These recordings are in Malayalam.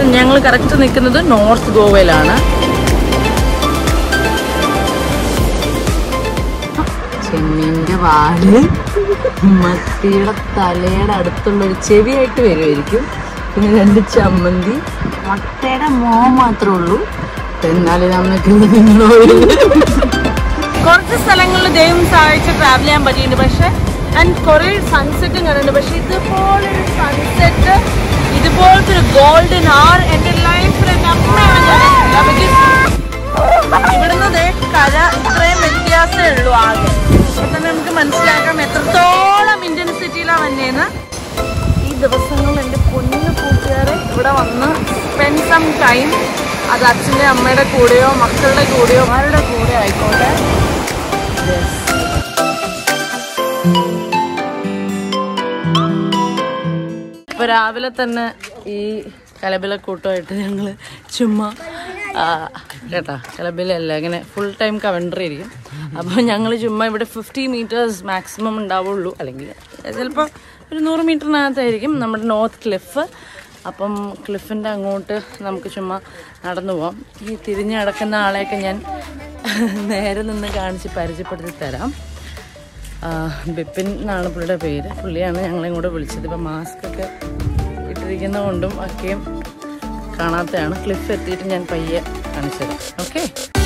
ഞങ്ങൾ കറക്റ്റ് നിൽക്കുന്നത് നോർത്ത് ഗോവയിലാണ് ചെമ്മീൻ്റെ വാല് മത്തിയുടെ തലയുടെ അടുത്തുള്ള ഒരു ചെവിയായിട്ട് വരുമായിരിക്കും പിന്നെ രണ്ട് ചമ്മന്തി മുട്ടയുടെ മോ മാത്രമേ ഉള്ളൂ എന്നാലും നമുക്ക് നിങ്ങളോട് കുറച്ച് സ്ഥലങ്ങളിൽ ദൈവം സഹായിച്ച് ട്രാവൽ ചെയ്യാൻ പറ്റിയിട്ടുണ്ട് പക്ഷെ ആൻഡ് കുറേ സൺസെറ്റും കണ്ടിട്ടുണ്ട് പക്ഷെ ഇതുപോലൊരു സൺസെറ്റ് ഇതുപോലത്തെ ഒരു ഗോൾഡൻ ആർ എൻ്റെ ലൈഫിൽ എൻ്റെ അമ്മയാണ് ഞാൻ Because ഇവിടുന്ന് ദേ കര ഇത്രയും വ്യത്യാസമേ ഉള്ളൂ ആകെ അപ്പൊ തന്നെ നമുക്ക് മനസ്സിലാക്കാം എത്രത്തോളം ഇന്ത്യൻ സിറ്റിയിലാണ് വന്നേന്ന് ഈ ദിവസങ്ങളിൽ എൻ്റെ കുഞ്ഞു കൂട്ടുകാരെ ഇവിടെ വന്ന് സ്പെൻഡ് സം ടൈം അത് അച്ഛൻ്റെ അമ്മയുടെ കൂടെയോ മക്കളുടെ കൂടെയോ ആരുടെ കൂടെ ആയിക്കോട്ടെ Yes. ഇപ്പൊ രാവിലെ തന്നെ ഈ കലബിലക്കൂട്ടമായിട്ട് ഞങ്ങള് ചുമ്മാ ആ, കേട്ടാ കലബിലല്ല ഇങ്ങനെ ഫുൾ ടൈം കവൻഡറി ആയിരിക്കും അപ്പോൾ ഞങ്ങൾ ചുമ്മാ ഇവിടെ ഫിഫ്റ്റി മീറ്റേഴ്സ് മാക്സിമം ഉണ്ടാവുള്ളൂ അല്ലെങ്കിൽ ചിലപ്പോൾ ഒരു നൂറ് മീറ്ററിനകത്തായിരിക്കും നമ്മുടെ നോർത്ത് ക്ലിഫ് അപ്പം ക്ലിഫിൻ്റെ അങ്ങോട്ട് നമുക്ക് ചുമ്മാ നടന്നു പോവാം ഈ തിരിഞ്ഞ് കിടക്കുന്ന ആളെയൊക്കെ ഞാൻ നേരെ നിന്ന് കാണിച്ച് പരിചയപ്പെടുത്തി തരാം ആ, ബിപിൻ എന്നാണ് പുള്ളിയുടെ പേര് പുള്ളിയാണ് ഞങ്ങളെ കൂടെ വിളിച്ചത് ഇപ്പം മാസ്ക് ഒക്കെ ഇട്ടിരിക്കുന്ന കൊണ്ടും ഒക്കെയും കാണാത്തതാണ് ക്ലിഫ് എത്തിയിട്ട് ഞാൻ പയ്യെ കാണിച്ചത് okay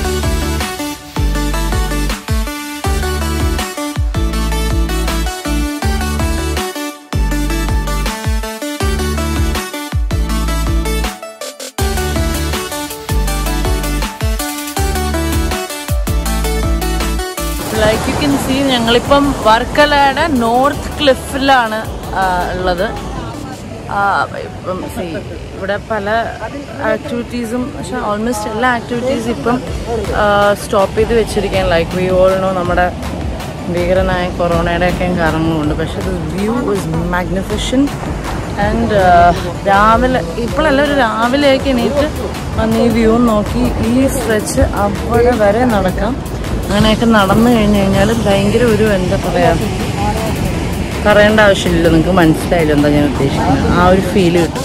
like you can see ഞങ്ങളിപ്പം വർക്കലയുടെ നോർത്ത് ക്ലിഫിലാണ് ആ, ഉള്ളത് ആ, ഇപ്പം see, ഇവിടെ പല ആക്ടിവിറ്റീസും പക്ഷെ ഓൾമോസ്റ്റ് എല്ലാ ആക്ടിവിറ്റീസും ഇപ്പം സ്റ്റോപ്പ് ചെയ്ത് വെച്ചിരിക്കാൻ ലൈക്ക് വി ഓൾണോ നമ്മുടെ ഭീകരനായ കൊറോണയുടെ ഒക്കെ കാരണങ്ങളുണ്ട് പക്ഷെ വ്യൂ ഇസ് മാഗ്നിഫിഷൻ ആൻഡ് രാവിലെ ഇപ്പോഴല്ല ഒരു രാവിലെയൊക്കെ എണീറ്റ് വന്ന് ഈ വ്യൂ നോക്കി ഈ സ്ട്രെച്ച് അവിടെ വരെ നടക്കാം അങ്ങനെയൊക്കെ നടന്നു കഴിഞ്ഞു കഴിഞ്ഞാൽ ഭയങ്കര ഒരു എന്താ പറയുക പറയേണ്ട ആവശ്യമില്ല നിങ്ങൾക്ക് മനസ്സിലായില്ലോ എന്താ ഞാൻ ഉദ്ദേശിക്കുന്നത് ആ ഒരു ഫീല് കിട്ടും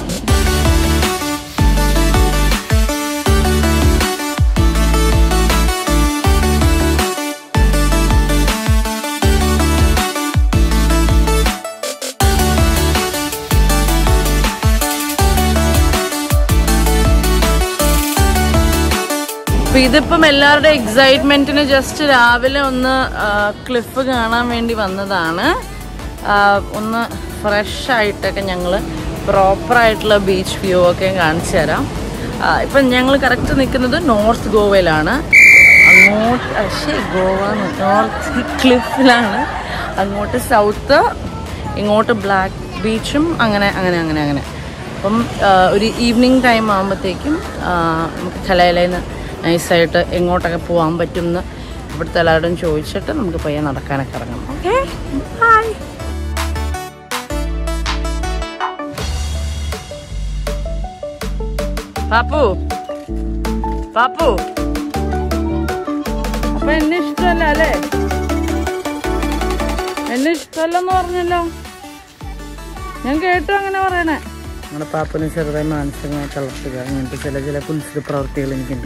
അപ്പൊ ഇതിപ്പം എല്ലാവരുടെ എക്സൈറ്റ്മെന്റിന് ജസ്റ്റ് രാവിലെ ഒന്ന് ക്ലിഫ് കാണാൻ വേണ്ടി വന്നതാണ് ആ, ഒന്ന് ഫ്രഷ് ആയിട്ടൊക്കെ ഞങ്ങൾ പ്രോപ്പർ ആയിട്ടുള്ള ബീച്ച് വ്യൂ ഒക്കെ കാണിച്ചു തരാം ആ, ഇപ്പം ഞങ്ങൾ കറക്റ്റ് നിൽക്കുന്നത് നോർത്ത് ഗോവയിലാണ് അങ്ങോട്ട് പക്ഷേ ഗോവ നോർത്ത് ക്ലിഫിലാണ് അങ്ങോട്ട് സൗത്ത് ഇങ്ങോട്ട് ബ്ലാക്ക് ബീച്ചും അങ്ങനെ അങ്ങനെ അങ്ങനെ അങ്ങനെ അപ്പം ആ, ഒരു ഈവനിങ് ടൈം ആകുമ്പോഴത്തേക്കും നമുക്ക് കലയിലയിൽ നിന്ന് നൈസായിട്ട് എങ്ങോട്ടൊക്കെ പോകാൻ പറ്റും എന്ന് ഇവിടുത്തെ എല്ലാവരോടും ചോദിച്ചിട്ട് നമുക്ക് പയ്യെ നടക്കാനൊക്കെ ഇറങ്ങാം ഓക്കെ ഹായ് പാപ്പു പാപ്പു അപ്പൊ എന്നെ ഇഷ്ടമല്ല അല്ലേ എന്നെ ഇഷ്ടമല്ലെന്ന് പറഞ്ഞല്ലോ ഞാൻ കേട്ടു അങ്ങനെ പറയണേ നമ്മുടെ പാപ്പന് ചെറുതായി മാനസികമായി തളർത്തുക അങ്ങനത്തെ ചില ചില കുൽസിത പ്രവർത്തികൾ എനിക്കുണ്ട്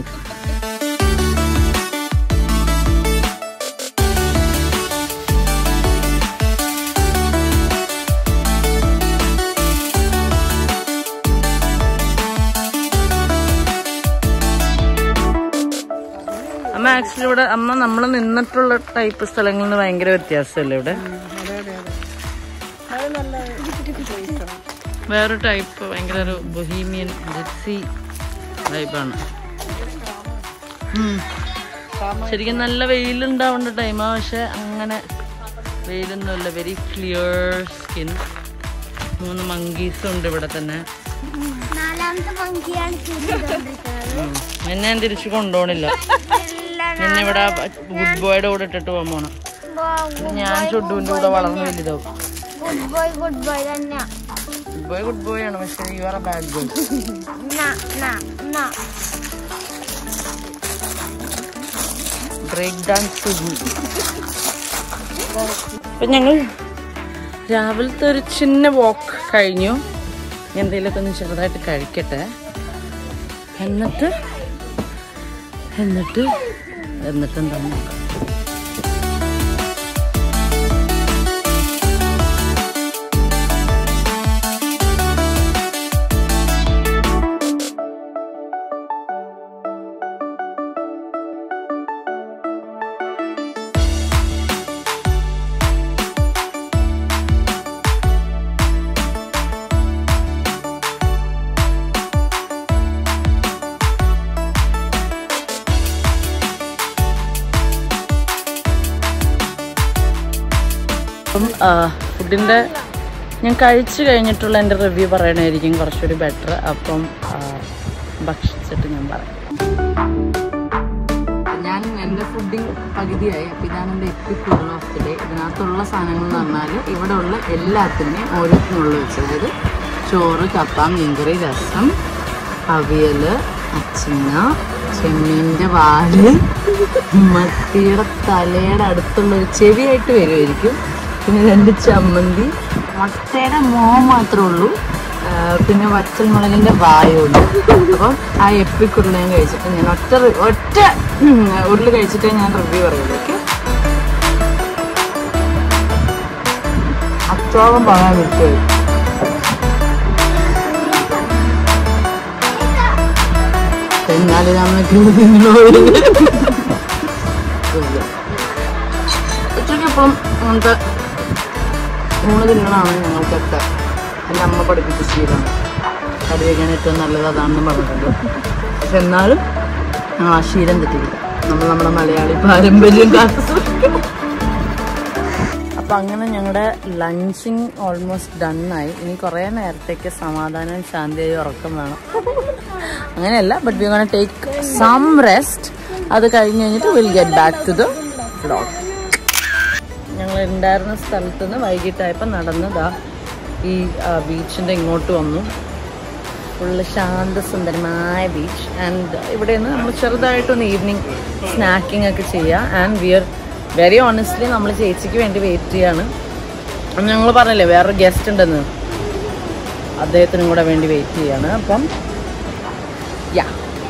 അമ്മ ആക്ച്വലി ഇവിടെ അമ്മ നമ്മൾ നിന്നിട്ടുള്ള ടൈപ്പ് സ്ഥലങ്ങളിൽ നിന്ന് ഭയങ്കര വ്യത്യാസമല്ലേ ഇവിടെ വേറെ ടൈപ്പ് ഭയങ്കര ഒരു ബൊഹീമിയൻ ജിപ്സി ടൈപ്പാണ് ശരിക്കും നല്ല വെയിലുണ്ടാവേണ്ട ടൈമാ പക്ഷെ അങ്ങനെ വെയിലൊന്നുമില്ല വെരി ക്ലിയർ സ്കിൻ മൂന്ന് മങ്കീസ് ഉണ്ട് ഇവിടെ തന്നെ നാലാമത്തെ മങ്കിയാണ് ചെയ്തുകൊണ്ടിരിക്കുന്നത് ഉം. എന്നെ ഞാൻ തിരിച്ചു കൊണ്ടുപോണില്ല എന്നെ ഇവിടെ ഗുഡ് ബോയുടെ കൂടെ ഇട്ടിട്ട് പോകാൻ പോണം ഞാൻ ചുഡുവിന്റെ കൂടെ വളർന്നു വലുതാവും ഗുഡ് ബോയ് ഗുഡ് ബോയ് തന്നെ ഗുഡ് ബോയ് ഗുഡ് ബോയ് ആണ് പക്ഷെ you are a bad boy നാ നാ നാ ബ്രേക്ക് ഡാൻസ് സുഖു അപ്പൊ ഞങ്ങൾ രാവിലത്തെ ഒരു ചിന്ന വാക്ക് കഴിഞ്ഞു എന്തെങ്കിലുമൊക്കെ ഒന്ന് ചെറുതായിട്ട് കഴിക്കട്ടെ എന്നിട്ട് എന്നിട്ട് എന്നിട്ട് എന്താ നോക്കാം അപ്പം ഫുഡിൻ്റെ ഞാൻ കഴിച്ചു കഴിഞ്ഞിട്ടുള്ള എൻ്റെ റിവ്യൂ പറയണമായിരിക്കും കുറച്ചുകൂടി ബെറ്റർ അപ്പം ആ, ഭക്ഷിച്ചിട്ട് ഞാൻ പറയാം ഞാൻ എൻ്റെ ഫുഡിങ് പകുതിയായി അപ്പം ഇതാണ് എൻ്റെ epic food of the day ഇതിനകത്തുള്ള സാധനങ്ങൾ എന്ന് പറഞ്ഞാൽ ഇവിടെ ഉള്ള എല്ലാത്തിനെയും ഓരോത്തിനുള്ള വെച്ച് അതായത് ചോറ് കപ്പ മീൻകറി രസം അവിയൽ അച്ചിങ്ങ ചെമ്മീൻ്റെ വാല് മത്തിയുടെ തലയുടെ അടുത്തുള്ള ഒരു ചെവിയായിട്ട് വരുമായിരിക്കും പിന്നെ രണ്ട് ചമ്മന്തി മുട്ടയുടെ മോ മാത്രമേ ഉള്ളൂ ആ, പിന്നെ വറ്റൽ മുളകിന്റെ വായുണ്ട് അപ്പം ആ എപ്പിക്കുള്ള ഞാൻ കഴിച്ചിട്ട് ഞാൻ ഒറ്റ റി- ഒറ്റ ഉം, ഉരുള് കഴിച്ചിട്ടേ ഞാൻ റിവ്യൂ പറയുള്ളൂ ഓക്കെ അച്ചോളം പറയാൻ വിട്ടു എന്നാലും നമുക്ക് നിങ്ങളോട് ഉച്ചയ്ക്കെപ്പോഴും അങ്ങനത്തെ ഊണ് തിന്നണമാണ് ഞങ്ങൾക്കൊക്കെ എൻ്റെ അമ്മ പഠിപ്പിച്ച ശീലമാണ് കറി വയ്ക്കാൻ ഏറ്റവും നല്ലത് അതാണെന്ന് പറഞ്ഞിട്ടുണ്ട് പക്ഷെ എന്നാലും ഞങ്ങൾ ആ ശീലം തെറ്റില്ല നമ്മൾ നമ്മുടെ മലയാളി പാരമ്പര്യം കാത്തു സൂക്ഷിക്കണം അപ്പം അങ്ങനെ ഞങ്ങളുടെ ലഞ്ചിങ് ഓൾമോസ്റ്റ് ഡണ്ണായി ഇനി കുറേ നേരത്തേക്ക് സമാധാനം ശാന്തിയായി ഉറക്കം വേണം അങ്ങനെയല്ല but we gonna take some rest അത് കഴിഞ്ഞ് കഴിഞ്ഞിട്ട് will get back to the vlog ഞങ്ങൾ ഉണ്ടായിരുന്ന സ്ഥലത്ത് നിന്ന് വൈകിട്ടായപ്പോൾ നടന്നതാ ഈ ബീച്ചിൻ്റെ ഇങ്ങോട്ട് വന്നു ഫുള്ള് ശാന്തസുന്ദരമായ ബീച്ച് ആൻഡ് ഇവിടെ നിന്ന് നമ്മൾ ചെറുതായിട്ടൊന്ന് ഈവനിങ് സ്നാക്കിംഗ് ഒക്കെ ചെയ്യുക and we are very honestly നമ്മൾ ചേച്ചിക്ക് വേണ്ടി വെയിറ്റ് ചെയ്യാണ് ഞങ്ങൾ പറഞ്ഞില്ലേ വേറൊരു ഗസ്റ്റ് ഉണ്ടെന്ന് അദ്ദേഹത്തിനും കൂടെ വേണ്ടി വെയിറ്റ് ചെയ്യാണ് അപ്പം യാ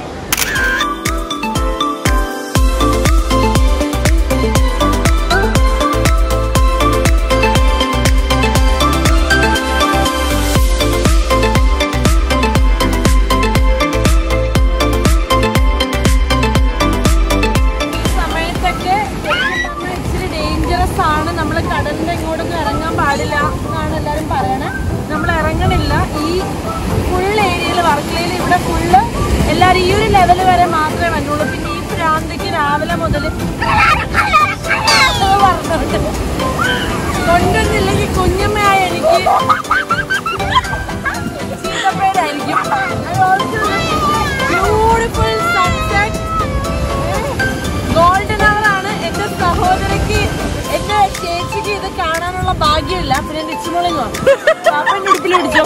സമയത്തൊക്കെ ഇച്ചിരി ഡേഞ്ചറസ് ആണ് നമ്മൾ കടലിന്റെ ഇങ്ങോട്ടൊന്നും ഇറങ്ങാൻ പാടില്ല എന്നാണ് എല്ലാവരും പറയണത് നമ്മൾ ഇറങ്ങണില്ല ഈ ഫുൾ ഏരിയയിൽ വർക്കലയിൽ ഇവിടെ ഫുള്ള് എല്ലാവരും ഈ ഒരു ലെവൽ വരെ മാത്രമേ വന്നുള്ളൂ പിന്നെ ഈ പ്രാന്തിക്ക് രാവിലെ മുതൽ പറഞ്ഞിട്ട് കൊണ്ടുവന്നില്ലെങ്കിൽ കുഞ്ഞമ്മയായ എനിക്ക് ചീത്തപ്പേരായിരിക്കും ബ്യൂട്ടിഫുൾ സൺസെറ്റ് ഗോൾഡൻ അവർ ആണ് എന്റെ സഹോദരിക്ക് എന്റെ ചേച്ചിക്ക് ഇത് കാണാനുള്ള ഭാഗ്യമില്ല പിന്നെ നിച്ചുമോളിങ്ങോ പാപ്പന്റെ ഉടുപ്പിൽ പിടിച്ചോ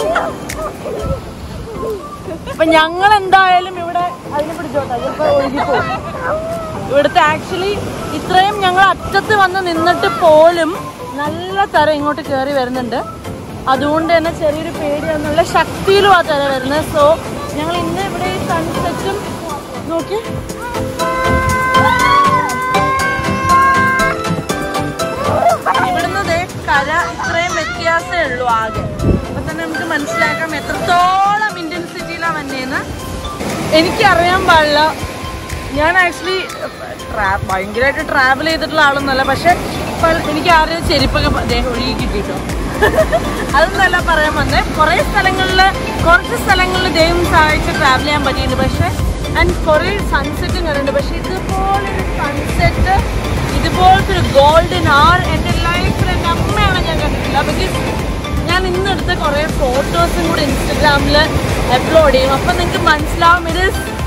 അപ്പൊ ഞങ്ങൾ എന്തായാലും ഇവിടെ അതിനെ പിടിച്ചോട്ടെ ചിലപ്പോ ഒഴുകിപ്പോകും ഇവിടുത്തെ ആക്ച്വലി ഇത്രയും ഞങ്ങൾ അറ്റത്ത് വന്ന് നിന്നിട്ട് പോലും നല്ല തര ഇങ്ങോട്ട് കയറി വരുന്നുണ്ട് അതുകൊണ്ട് തന്നെ ചെറിയൊരു പേടി എന്നുള്ള ശക്തിയിലും ആ തര വരുന്നത് സോ ഞങ്ങൾ ഇന്ന് ഇവിടെ ഈ സൺസെറ്റും നോക്കി ഇവിടുന്ന് ദേ കര ഇത്രയും വ്യത്യാസമേ ഉള്ളൂ ആകെ അപ്പൊ തന്നെ നമുക്ക് മനസ്സിലാക്കാം എത്രത്തോളം ഇന്റൻസിറ്റിയിലാണ് വന്നേന്ന് എനിക്കറിയാൻ പാടില്ല ഞാൻ ആക്ച്വലി ഭയങ്കരമായിട്ട് ട്രാവൽ ചെയ്തിട്ടുള്ള ആളൊന്നുമല്ല പക്ഷെ ഇപ്പൊ എനിക്ക് ആരെയും ചെരുപ്പൊക്കെ പ- ദേ ഒഴുകി കിട്ടിട്ടോ അതൊന്നല്ല പറയാൻ വന്നേ കുറേ സ്ഥലങ്ങളിൽ കുറച്ച് സ്ഥലങ്ങളിൽ ദൈവം സഹായിച്ച് ട്രാവൽ ചെയ്യാൻ പറ്റിയിട്ടുണ്ട് പക്ഷെ ആൻഡ് കുറേ സൺസെറ്റും കണ്ടിട്ടുണ്ട് പക്ഷെ ഇതുപോലൊരു സൺസെറ്റ് ഇതുപോലത്തെ ഒരു ഗോൾഡൻ ആർ എൻ്റെ ലൈഫിൽ എൻ്റെ അമ്മയാണ് ഞാൻ കണ്ടിട്ടില്ല ബിക്കോസ് ഞാൻ ഇന്നെടുത്ത കുറേ ഫോട്ടോസും കൂടി ഇൻസ്റ്റഗ്രാമിൽ അപ്ലോഡ് ചെയ്യും അപ്പം നിങ്ങൾക്ക് മനസ്സിലാവും ഇത്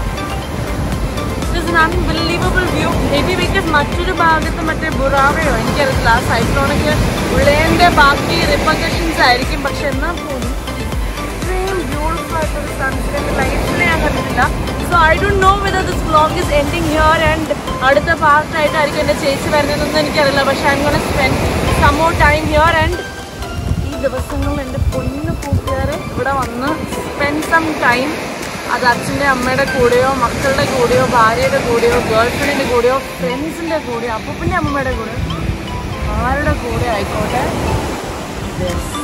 is unbelievable view maybe because മറ്റൊരു ഭാഗത്ത് മറ്റേ ബുറാവയോ എനിക്കറിയില്ല ആ സൈക്ലോണിക്ക് ഉള്ളതിൻ്റെ ബാക്കി റിപ്പർക്കഷൻസ് ആയിരിക്കും പക്ഷെ എന്നാൽ പോലും ഇത്രയും ബ്യൂട്ടിഫുൾ ആയിട്ടൊരു സൺസെറ്റ് ലൈഫിൽ ഞാൻ കണ്ടിട്ടില്ല so I don't know whether this vlog is ending here and അടുത്ത പാർട്ടായിട്ടായിരിക്കും എൻ്റെ ചേച്ചി വരുന്നതെന്നൊന്നും എനിക്കറിയില്ല പക്ഷെ I gonna spend some more time here and ഈ ദിവസങ്ങളിൽ എൻ്റെ പൊന്നു കൂട്ടുകാരെ ഇവിടെ വന്ന് സ്പെൻഡ് സം ടൈം അത് അച്ഛൻ്റെ അമ്മയുടെ കൂടെയോ മക്കളുടെ കൂടെയോ ഭാര്യയുടെ കൂടെയോ ഗേൾ ഫ്രണ്ടിൻ്റെ കൂടെയോ ഫ്രണ്ട്സിൻ്റെ കൂടെയോ അപ്പൂപ്പൻ്റെ അമ്മയുടെ കൂടെയോ ആരുടെ കൂടെ ആയിക്കോട്ടെ രസം